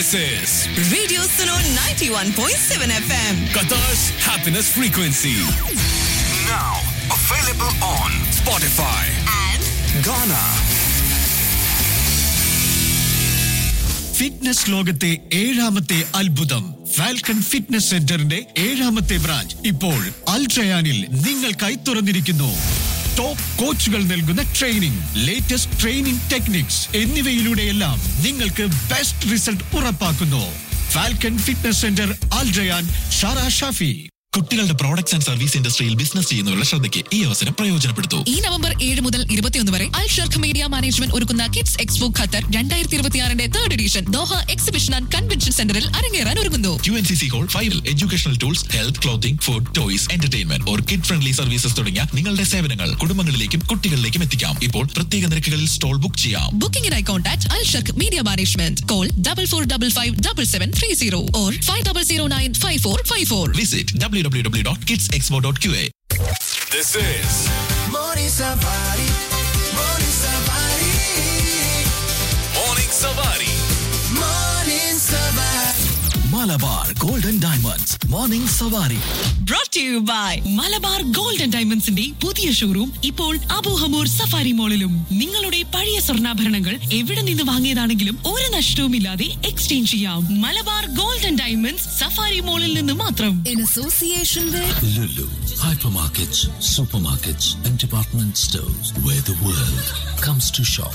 This is Radio Suno 91.7 FM. Qatar's happiness frequency. Now available on Spotify. And Ghana. Fitness ലോകത്തെ ഏഴാമത്തെ അത്ഭുതം falcon fitness സെന്ററിന്റെ ഏഴാമത്തെ branch ഇപ്പോൾ അൽട്രയാനിൽ നിങ്ങൾക്കായി തുറന്നിരിക്കുന്നു ടോപ്പ് കോച്ചുകൾ നൽകുന്ന ട്രെയിനിങ് ലേറ്റസ്റ്റ് ട്രെയിനിങ് ടെക്നിക്സ് എന്നിവയിലൂടെയെല്ലാം നിങ്ങൾക്ക് ബെസ്റ്റ് റിസൾട്ട് ഉറപ്പാക്കുന്നു ഫാൽക്കൺ ഫിറ്റ്നസ് സെന്റർ അൽട്രയാൻ ഷാറ ഷാഫി കുട്ടികളുടെ പ്രോഡക്ട്സ് ആൻഡ് സർവീസ് ഇൻഡസ്ട്രിയിൽ ബിസിനസ് ചെയ്യുന്നവരുടെ ശ്രദ്ധയ്ക്ക് ഈ അവസരം പ്രയോജനപ്പെടുത്തൂ ഈ നവംബർ ഏഴ് മുതൽ ഇരുപത്തിയൊന്ന് വരെ അൽ ഷർഖ് മീഡിയ മാനേജ്മെന്റ് ഒരുക്കുന്ന കിഡ്സ് എക്സ്പോ ഖത്തർ രണ്ടായിരത്തി ഇരുപത്തിയാറിന്റെ third edition Doha exhibition and convention സെന്ററിൽ അരങ്ങേറാൻ ഒരുങ്ങുന്നു Q N C C hall ഫൈവിൽ educational tools health clothing food toys entertainment or kid friendly services തുടങ്ങിയ നിങ്ങളുടെ സേവനങ്ങൾ കുടുംബങ്ങളിലേക്കും കുട്ടികളിലേക്കും എത്തിക്കാം ഇപ്പോൾ പ്രത്യേക നിരക്കുകളിൽ സ്റ്റോൾ ബുക്ക് ചെയ്യാം ബുക്കിംഗിനായി contact Al Sharq media management call double four double five double seven three zero or five double zero nine five four five four visit W W W dot kids expo dot Q A This is Morning Savari. Morning Savari. Morning Savari. Morning Savari. Malabar golden diamonds morning Savari brought to you by Malabar gold and ഡയമണ്ട്സിന്റെ പുതിയ showroom ഇപ്പോൾ Abu Hamour safari മോളിലും നിങ്ങളുടെ പഴയ സ്വർണ്ണാഭരണങ്ങൾ എവിടെ നിന്ന് വാങ്ങിയതാണെങ്കിലും ഒരു നഷ്ടവുമില്ലാതെ എക്സ്ചേഞ്ച് ചെയ്യാം Malabar gold and diamonds Safari മോളിൽ നിന്ന് മാത്രം in association with Lulu, hypermarkets, supermarkets, and department stores where the world comes to shop.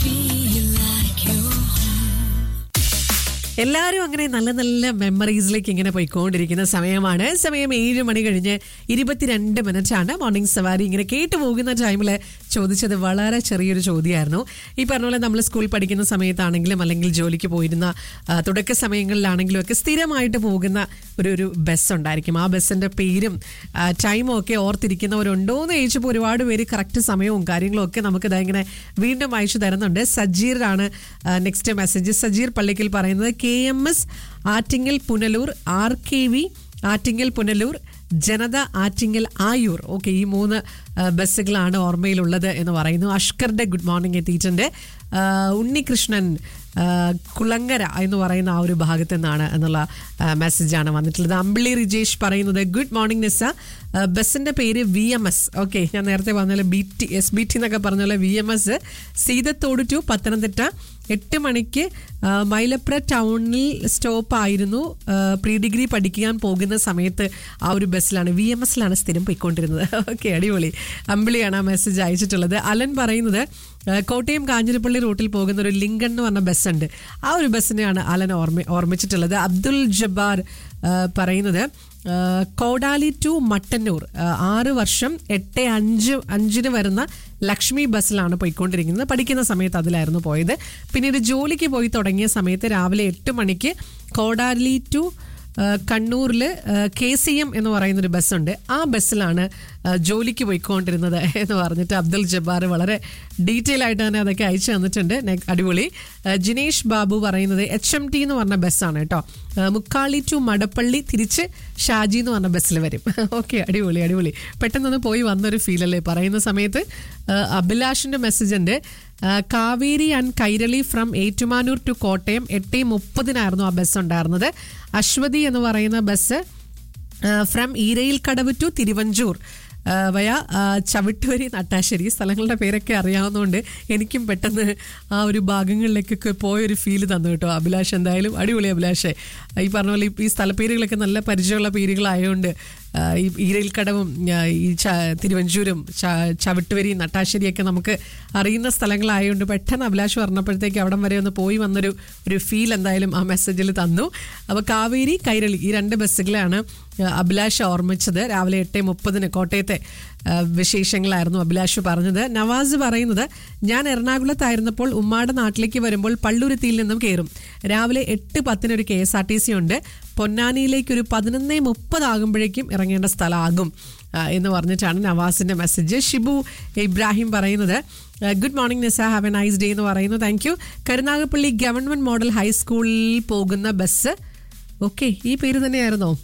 എല്ലാവരും അങ്ങനെ നല്ല നല്ല മെമ്മറീസിലേക്ക് ഇങ്ങനെ പോയിക്കൊണ്ടിരിക്കുന്ന സമയമാണ് സമയം ഏഴ് മണി കഴിഞ്ഞ് ഇരുപത്തിരണ്ട് മിനിറ്റ് ആണ് മോർണിംഗ് സവാരി ഇങ്ങനെ കേട്ടു പോകുന്ന ടൈമിൽ ചോദിച്ചത് വളരെ ചെറിയൊരു ചോദ്യമായിരുന്നു ഈ പറഞ്ഞ പോലെ നമ്മൾ സ്കൂൾ പഠിക്കുന്ന സമയത്താണെങ്കിലും അല്ലെങ്കിൽ ജോലിക്ക് പോയിരുന്ന ആ, തുടക്ക സമയങ്ങളിലാണെങ്കിലും ഒക്കെ സ്ഥിരമായിട്ട് പോകുന്ന ഒരു ഒരു ബസ് ഉണ്ടായിരിക്കും ആ ബസ്സിന്റെ പേരും ആ, ടൈമും ഒക്കെ ഓർത്തിരിക്കുന്നവരുണ്ടോ എന്ന് ചോദിച്ചപ്പോൾ ഒരുപാട് പേര് കറക്റ്റ് സമയവും കാര്യങ്ങളും ഒക്കെ നമുക്ക് ഇതാ ഇങ്ങനെ വീണ്ടും അയച്ചു തരുന്നുണ്ട് സജീറാണ് നെക്സ്റ്റ് മെസ്സേജ് സജീർ പള്ളിക്കൽ പറയുന്നത് K M S Attingal Punalur R K V Attingal Punalur Janatha Attingal Ayur okay ഈ മൂന്ന് ആ, ബസ്സുകളാണ് ഓർമ്മയിലുള്ളത് എന്ന് പറയുന്നു അഷ്കറുടെ ഗുഡ് മോർണിംഗ് എത്തിയിട്ടുണ്ട് ആ, ഉണ്ണികൃഷ്ണൻ ആ, കുളങ്ങര എന്ന് പറയുന്ന ആ ഒരു ഭാഗത്ത് നിന്നാണ് എന്നുള്ള ആ, മെസ്സേജാണ് വന്നിട്ടുള്ളത് അമ്പിളി റിജേഷ് പറയുന്നത് ഗുഡ് മോർണിംഗ് നിസ ആ, ബസ്സിന്റെ പേര് വി എം എസ് ഓക്കെ ഞാൻ നേരത്തെ പറഞ്ഞ പോലെ B T S B T എന്നൊക്കെ പറഞ്ഞ പോലെ V M S Seethathodu to Pathanamthitta എട്ട് മണിക്ക് ആ, മൈലപ്ര ടൗണിൽ സ്റ്റോപ്പ് ആയിരുന്നു ആ, പ്രീ ഡിഗ്രി പഠിക്കാൻ പോകുന്ന സമയത്ത് ആ ഒരു ബസ്സിലാണ് വി എം എസിലാണ് സ്ഥിരം പോയിക്കൊണ്ടിരുന്നത് ഓക്കെ അടിപൊളി അമ്പിളിയാണ് ആ മെസ്സേജ് അയച്ചിട്ടുള്ളത് അലൻ പറയുന്നത് ആ, കോട്ടയം കാഞ്ഞിരപ്പള്ളി റൂട്ടിൽ പോകുന്ന ഒരു ലിങ്കൺ എന്ന് പറഞ്ഞ ബസ്സുണ്ട് ആ ഒരു ബസ്സിനെയാണ് അലൻ ഓർമ്മ ഓർമ്മിച്ചിട്ടുള്ളത് അബ്ദുൽ ജബ്ബാർ ആ, പറയുന്നത് ആ, കോടാലി ടു മട്ടന്നൂർ ആ, ആറ് വർഷം എട്ട് അഞ്ച് അഞ്ചിന് വരുന്ന ലക്ഷ്മി ബസ്സിലാണ് പോയിക്കൊണ്ടിരിക്കുന്നത് പഠിക്കുന്ന സമയത്ത് അതിലായിരുന്നു പോയത് പിന്നീട് ജോലിക്ക് പോയി തുടങ്ങിയ സമയത്ത് രാവിലെ എട്ട് മണിക്ക് കോടാലി ടു കണ്ണൂരിൽ കെ സി എം എന്ന് പറയുന്നൊരു ബസ്സുണ്ട് ആ ബസ്സിലാണ് ആ, ജോലിക്ക് പോയിക്കൊണ്ടിരുന്നത് എന്ന് പറഞ്ഞിട്ട് അബ്ദുൽ ജബ്ബാർ വളരെ ഡീറ്റെയിൽ ആയിട്ട് തന്നെ അതൊക്കെ അയച്ചു തന്നിട്ടുണ്ട് നെ- അടിപൊളി ആ, ജിനേഷ് ബാബു പറയുന്നത് എച്ച് എം ടി എന്ന് പറഞ്ഞ ബസ്സാണ് കേട്ടോ ആ, മുക്കാളി ടു മടപ്പള്ളി തിരിച്ച് ഷാജി എന്ന് പറഞ്ഞ ബസ്സിൽ വരും ഓക്കെ അടിപൊളി അടിപൊളി പെട്ടെന്നൊന്ന് പോയി വന്നൊരു ഫീൽ അല്ലേ പറയുന്ന സമയത്ത് ആ, അഭിലാഷിന്റെ മെസ്സേജ് ഉണ്ട് ആ, Kaveri and Kairali from Ettumanoor to Kottayam എട്ട് മുപ്പതിനായിരുന്നു ആ ബസ് ഉണ്ടായിരുന്നത് അശ്വതി എന്ന് പറയുന്ന ബസ് ഫ്രം ഈരയിൽ കടവ് ടു തിരുവഞ്ചൂർ ആ, വയ ആ, ചവിട്ടുവരി നട്ടാശ്ശേരി ഈ സ്ഥലങ്ങളുടെ പേരൊക്കെ അറിയാവുന്നതുകൊണ്ട് എനിക്കും പെട്ടെന്ന് ആ ഒരു ഭാഗങ്ങളിലേക്കൊക്കെ പോയൊരു ഫീല് തന്നു കേട്ടോ അഭിലാഷ് എന്തായാലും അടിപൊളി അഭിലാഷേ ഈ പറഞ്ഞ പോലെ ഈ- ഈ സ്ഥലപ്പേരുകളൊക്കെ നല്ല പരിചയമുള്ള പേരുകളായതുകൊണ്ട് ആ, ഈ ഈരയിൽക്കടവും ആ, ഈ ച- തിരുവഞ്ചൂരും ച- ചവിട്ടുവരി നട്ടാശ്ശേരിയൊക്കെ നമുക്ക് അറിയുന്ന സ്ഥലങ്ങളായതുകൊണ്ട് പെട്ടെന്ന് അഭിലാഷ് പറഞ്ഞപ്പോഴത്തേക്ക് അവിടം വരെ ഒന്ന് പോയി വന്നൊരു ഒരു ഫീൽ എന്തായാലും ആ മെസ്സേജിൽ തന്നു അപ്പോൾ കാവേരി കൈരളി ഈ രണ്ട് ബസ്സുകളാണ് ആ, അഭിലാഷ് ഓർമ്മിച്ചത് രാവിലെ എട്ട് മുപ്പതിന് കോട്ടയത്തെ ആ, വിശേഷങ്ങളായിരുന്നു അഭിലാഷ് പറഞ്ഞത് നവാസ് പറയുന്നത് ഞാൻ എറണാകുളത്തായിരുന്നപ്പോൾ ഉമ്മാടെ നാട്ടിലേക്ക് വരുമ്പോൾ പള്ളുരുത്തിയിൽ നിന്നും കയറും രാവിലെ എട്ട് പത്തിനൊരു K S R T C ഉണ്ട് പൊന്നാനിയിലേക്ക് ഒരു പതിനൊന്ന് മുപ്പതാകുമ്പോഴേക്കും ഇറങ്ങേണ്ട സ്ഥലമാകും ആ, എന്ന് പറഞ്ഞിട്ടാണ് നവാസിന്റെ മെസ്സേജ് ഷിബു ഇബ്രാഹിം പറയുന്നത് good morning Nisa have a nice day എന്ന് പറയുന്നു thank you Karunagappally government model ഹൈസ്കൂളിൽ പോകുന്ന ബസ് ഓക്കെ ഈ പേര് തന്നെയായിരുന്നോ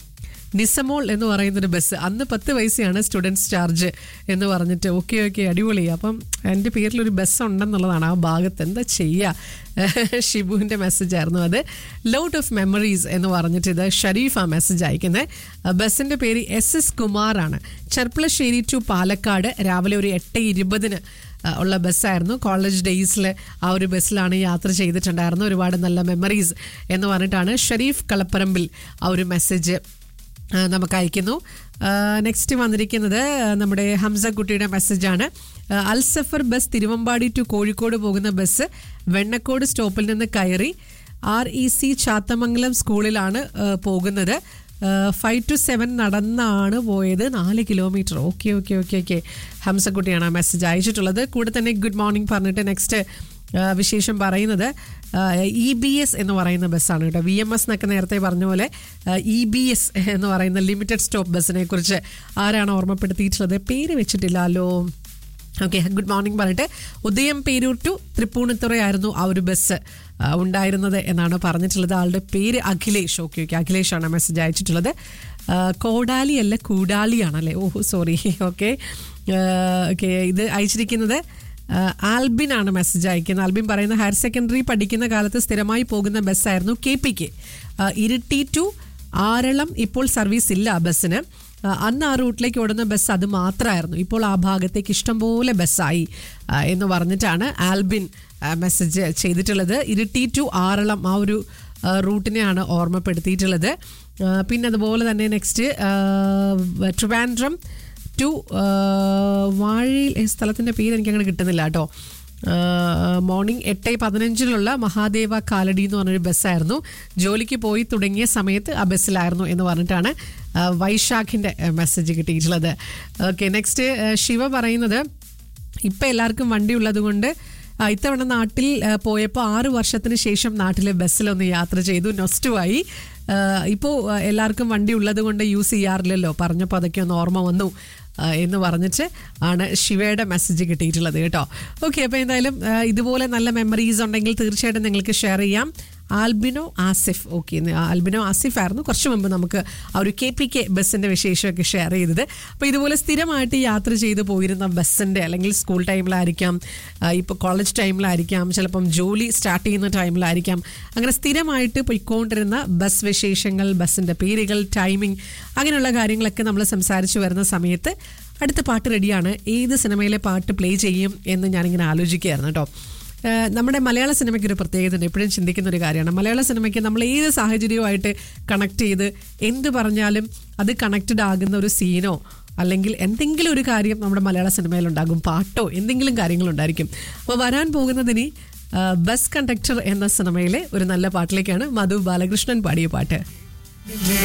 നിസമോൾ എന്ന് പറയുന്നൊരു ബസ് അന്ന് പത്ത് പൈസയാണ് സ്റ്റുഡൻസ് ചാർജ് എന്ന് പറഞ്ഞിട്ട് ഓക്കെ ഓക്കെ അടിപൊളി അപ്പം എൻ്റെ പേരിലൊരു ബസ് ഉണ്ടെന്നുള്ളതാണ് ആ ഭാഗത്ത് എന്താ ചെയ്യുക ഷിബുവിൻ്റെ മെസ്സേജ് ആയിരുന്നു അത് ലോട്ട് ഓഫ് മെമ്മറീസ് എന്ന് പറഞ്ഞിട്ട് ഇത് ഷരീഫ് ആ മെസ്സേജ് അയക്കുന്നത് ബസ്സിൻ്റെ പേര് എസ് എസ് കുമാറാണ് ചെർപ്പളശ്ശേരി ടു പാലക്കാട് രാവിലെ ഒരു എട്ട് ഇരുപതിന് ആ, ഉള്ള ബസ്സായിരുന്നു കോളേജ് ഡേയ്സിൽ ആ ഒരു ബസ്സിലാണ് യാത്ര ചെയ്തിട്ടുണ്ടായിരുന്നു ഒരുപാട് നല്ല മെമ്മറീസ് എന്ന് പറഞ്ഞിട്ടാണ് ഷരീഫ് കളപ്പറമ്പിൽ ആ ഒരു മെസ്സേജ് ആ, നമുക്ക് അയക്കുന്നു നെക്സ്റ്റ് വന്നിരിക്കുന്നത് ആ, നമ്മുടെ ഹംസക്കുട്ടിയുടെ മെസ്സേജാണ് ആ, Al Safar bus Thiruvambady to Kozhikode പോകുന്ന ബസ് വെണ്ണക്കോട് സ്റ്റോപ്പിൽ നിന്ന് കയറി ആർ ഇ സി ചാത്തമംഗലം സ്കൂളിലാണ് ആ, പോകുന്നത് ഫൈവ് ടു സെവൻ നടന്നാണ് പോയത് നാല് kilometre okay okay okay okay ഹംസക്കുട്ടിയാണ് ആ മെസ്സേജ് അയച്ചിട്ടുള്ളത് കൂടെ തന്നെ ഗുഡ് മോർണിംഗ് പറഞ്ഞിട്ട് നെക്സ്റ്റ് വിശേഷം പറയുന്നത് ഇ ബി എസ് എന്ന് പറയുന്ന ബസ്സാണ് കേട്ടോ വി എം എസ് എന്നൊക്കെ നേരത്തെ പറഞ്ഞ പോലെ ഇ ബി എസ് എന്ന് പറയുന്ന ലിമിറ്റഡ് സ്റ്റോപ്പ് ബസ്സിനെ കുറിച്ച് ആരാണ് ഓർമ്മപ്പെടുത്തിയിട്ടുള്ളത് പേര് വെച്ചിട്ടില്ലല്ലോ ഓക്കെ ഗുഡ് മോർണിംഗ് പറഞ്ഞിട്ട് ഉദയം പേരൂർ ടു തൃപ്പൂണിത്തുറയായിരുന്നു ആ ഒരു ബസ് ആ, ഉണ്ടായിരുന്നത് എന്നാണ് പറഞ്ഞിട്ടുള്ളത് ആളുടെ പേര് അഖിലേഷ് ഓക്കെ ഓക്കെ അഖിലേഷാണ് മെസ്സേജ് അയച്ചിട്ടുള്ളത് ആ, കോടാലി അല്ല കൂടാലിയാണല്ലേ ഓഹോ സോറി ഓക്കെ ഓക്കെ ഇത് അയച്ചിരിക്കുന്നത് ആ, ആൽബിൻ ആണ് മെസ്സേജ് അയക്കുന്നത് ആൽബിൻ പറയുന്ന ഹയർ സെക്കൻഡറി പഠിക്കുന്ന കാലത്ത് സ്ഥിരമായി പോകുന്ന ബസ്സായിരുന്നു കെ പിക്ക് ഇരിട്ടി ടു ആരളം ഇപ്പോൾ സർവീസ് ഇല്ല ആ ബസ്സിന് ആ, അന്ന് ആ റൂട്ടിലേക്ക് ഓടുന്ന ബസ് അത് മാത്രമായിരുന്നു ഇപ്പോൾ ആ ഭാഗത്തേക്ക് ഇഷ്ടംപോലെ ബസ്സായി ആ, എന്ന് പറഞ്ഞിട്ടാണ് ആൽബിൻ ആ, മെസ്സേജ് ചെയ്തിട്ടുള്ളത് ഇരിട്ടി ടു ആറളം ആ ഒരു ആ, റൂട്ടിനെയാണ് ഓർമ്മപ്പെടുത്തിയിട്ടുള്ളത് ആ, പിന്നെ അതുപോലെ തന്നെ നെക്സ്റ്റ് ട്രിവാൻഡ്രം ടു വാഴയിൽ ഈ സ്ഥലത്തിൻ്റെ പേര് എനിക്ക് അങ്ങനെ കിട്ടുന്നില്ല കേട്ടോ മോർണിംഗ് എട്ട് പതിനഞ്ചിലുള്ള മഹാദേവ കാലടി എന്ന് പറഞ്ഞൊരു ബസ്സായിരുന്നു ജോലിക്ക് പോയി തുടങ്ങിയ സമയത്ത് ആ ബസ്സിലായിരുന്നു എന്ന് പറഞ്ഞിട്ടാണ് ആ, വൈശാഖിൻ്റെ മെസ്സേജ് കിട്ടിയിട്ടുള്ളത് ഓക്കെ നെക്സ്റ്റ് ശിവ പറയുന്നത് ഇപ്പം എല്ലാവർക്കും വണ്ടി ഉള്ളത് കൊണ്ട് ആ, ഇത്തവണ നാട്ടിൽ പോയപ്പോൾ ആറ് വർഷത്തിന് ശേഷം നാട്ടിലെ ബസ്സിലൊന്ന് യാത്ര ചെയ്തു നൊസ്റ്റുമായി ഇപ്പോൾ എല്ലാവർക്കും വണ്ടി ഉള്ളത് കൊണ്ട് യൂസ് ചെയ്യാറില്ലല്ലോ പറഞ്ഞപ്പോൾ അതൊക്കെ ഒന്ന് ഓർമ്മ വന്നു ആ, എന്ന് പറഞ്ഞിട്ട് ആണ് ശിവയുടെ മെസ്സേജ് കിട്ടിയിട്ടുള്ളത് കേട്ടോ ഓക്കെ അപ്പോൾ എന്തായാലും ആ, ഇതുപോലെ നല്ല മെമ്മറീസ് ഉണ്ടെങ്കിൽ തീർച്ചയായിട്ടും നിങ്ങൾക്ക് ഷെയർ ചെയ്യാം Albino Asif okay Albino Asif ആയിരുന്നു കുറച്ച് മുമ്പ് നമുക്ക് ആ ഒരു കെ പി കെ ബസ്സിൻ്റെ വിശേഷമൊക്കെ ഷെയർ ചെയ്തത് അപ്പോൾ ഇതുപോലെ സ്ഥിരമായിട്ട് യാത്ര ചെയ്ത് പോയിരുന്ന ബസ്സിൻ്റെ അല്ലെങ്കിൽ സ്കൂൾ ടൈമിലായിരിക്കാം ഇപ്പോൾ കോളേജ് ടൈമിലായിരിക്കാം ചിലപ്പം ജോലി സ്റ്റാർട്ട് ചെയ്യുന്ന ടൈമിലായിരിക്കാം അങ്ങനെ സ്ഥിരമായിട്ട് പോയിക്കൊണ്ടിരുന്ന ബസ് വിശേഷങ്ങൾ ബസ്സിൻ്റെ പേരുകൾ ടൈമിംഗ് അങ്ങനെയുള്ള കാര്യങ്ങളൊക്കെ നമ്മൾ സംസാരിച്ചു വരുന്ന സമയത്ത് അടുത്ത പാട്ട് റെഡിയാണ് ഏത് സിനിമയിലെ പാട്ട് പ്ലേ ചെയ്യും എന്ന് ഞാനിങ്ങനെ ആലോചിക്കുകയായിരുന്നു കേട്ടോ ഏഹ് നമ്മുടെ മലയാള സിനിമയ്ക്ക് ഒരു പ്രത്യേകത ഉണ്ട് എപ്പോഴും ചിന്തിക്കുന്ന ഒരു കാര്യമാണ് മലയാള സിനിമയ്ക്ക് നമ്മൾ ഏത് സാഹചര്യവുമായിട്ട് കണക്ട് ചെയ്ത് എന്ത് പറഞ്ഞാലും അത് കണക്റ്റഡ് ആകുന്ന ഒരു സീനോ അല്ലെങ്കിൽ എന്തെങ്കിലും ഒരു കാര്യം നമ്മുടെ മലയാള സിനിമയിൽ ഉണ്ടാകും പാട്ടോ എന്തെങ്കിലും കാര്യങ്ങളുണ്ടായിരിക്കും അപ്പോൾ വരാൻ പോകുന്നതിന് ബസ് കണ്ടക്ടർ എന്ന സിനിമയിലെ ഒരു നല്ല പാട്ടിലേക്കാണ് മധു ബാലകൃഷ്ണൻ പാടിയ പാട്ട്